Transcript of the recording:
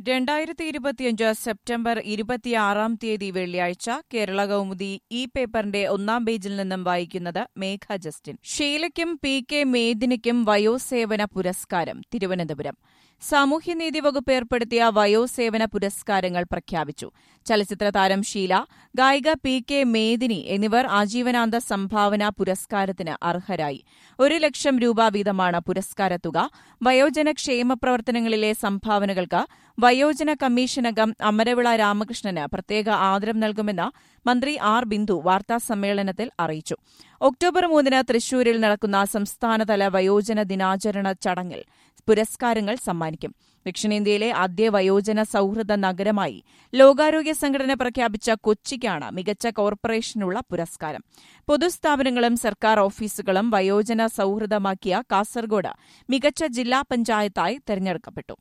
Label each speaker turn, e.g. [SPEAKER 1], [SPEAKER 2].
[SPEAKER 1] രണ്ടായിരത്തി ഇരുപത്തിയഞ്ച് സെപ്റ്റംബർ ഇരുപത്തിയാറാം തീയതി വെള്ളിയാഴ്ച കേരള കൗമുദി ഈ പേപ്പറിന്റെ ഒന്നാം പേജിൽ നിന്നും വായിക്കുന്നത് മേഘ ജസ്റ്റിൻ ഷീലയ്ക്കും പി കെ മേദിനിക്കും വയോസേവന പുരസ്കാരം തിരുവനന്തപുരം സാമൂഹ്യനീതി വകുപ്പ് ഏർപ്പെടുത്തിയ വയോസേവന പുരസ്കാരങ്ങൾ പ്രഖ്യാപിച്ചു ചലച്ചിത്ര താരം ഷീല ഗായിക പി കെ മേദിനി എന്നിവർ ആജീവനാന്ത സംഭാവന പുരസ്കാരത്തിന് അർഹരായി ഒരു ലക്ഷം രൂപ വീതമാണ് പുരസ്കാരത്തുക വയോജന ക്ഷേമ പ്രവർത്തനങ്ങളിലെ സംഭാവനകൾക്ക് വയോജന കമ്മീഷനംഗം അമരവിള രാമകൃഷ്ണന് പ്രത്യേക ആദരം നൽകുമെന്ന് മന്ത്രി ആർ ബിന്ദു വാർത്താസമ്മേളനത്തിൽ അറിയിച്ചു ഒക്ടോബർ മൂന്നിന് തൃശൂരിൽ നടക്കുന്ന സംസ്ഥാനതല വയോജന ദിനാചരണ ചടങ്ങിൽ പുരസ്കാരങ്ങൾ സമ്മാനിക്കും ദക്ഷിണേന്ത്യയിലെ ആദ്യ വയോജന സൌഹൃദ നഗരമായി ലോകാരോഗ്യ സംഘടന പ്രഖ്യാപിച്ച കൊച്ചിക്കാണ് മികച്ച കോർപ്പറേഷനുള്ള പുരസ്കാരം പൊതുസ്ഥാപനങ്ങളും സർക്കാർ ഓഫീസുകളും വയോജന സൌഹൃദമാക്കിയ കാസർഗോഡ് മികച്ച ജില്ലാ പഞ്ചായത്തായി തെരഞ്ഞെടുക്കപ്പെട്ടു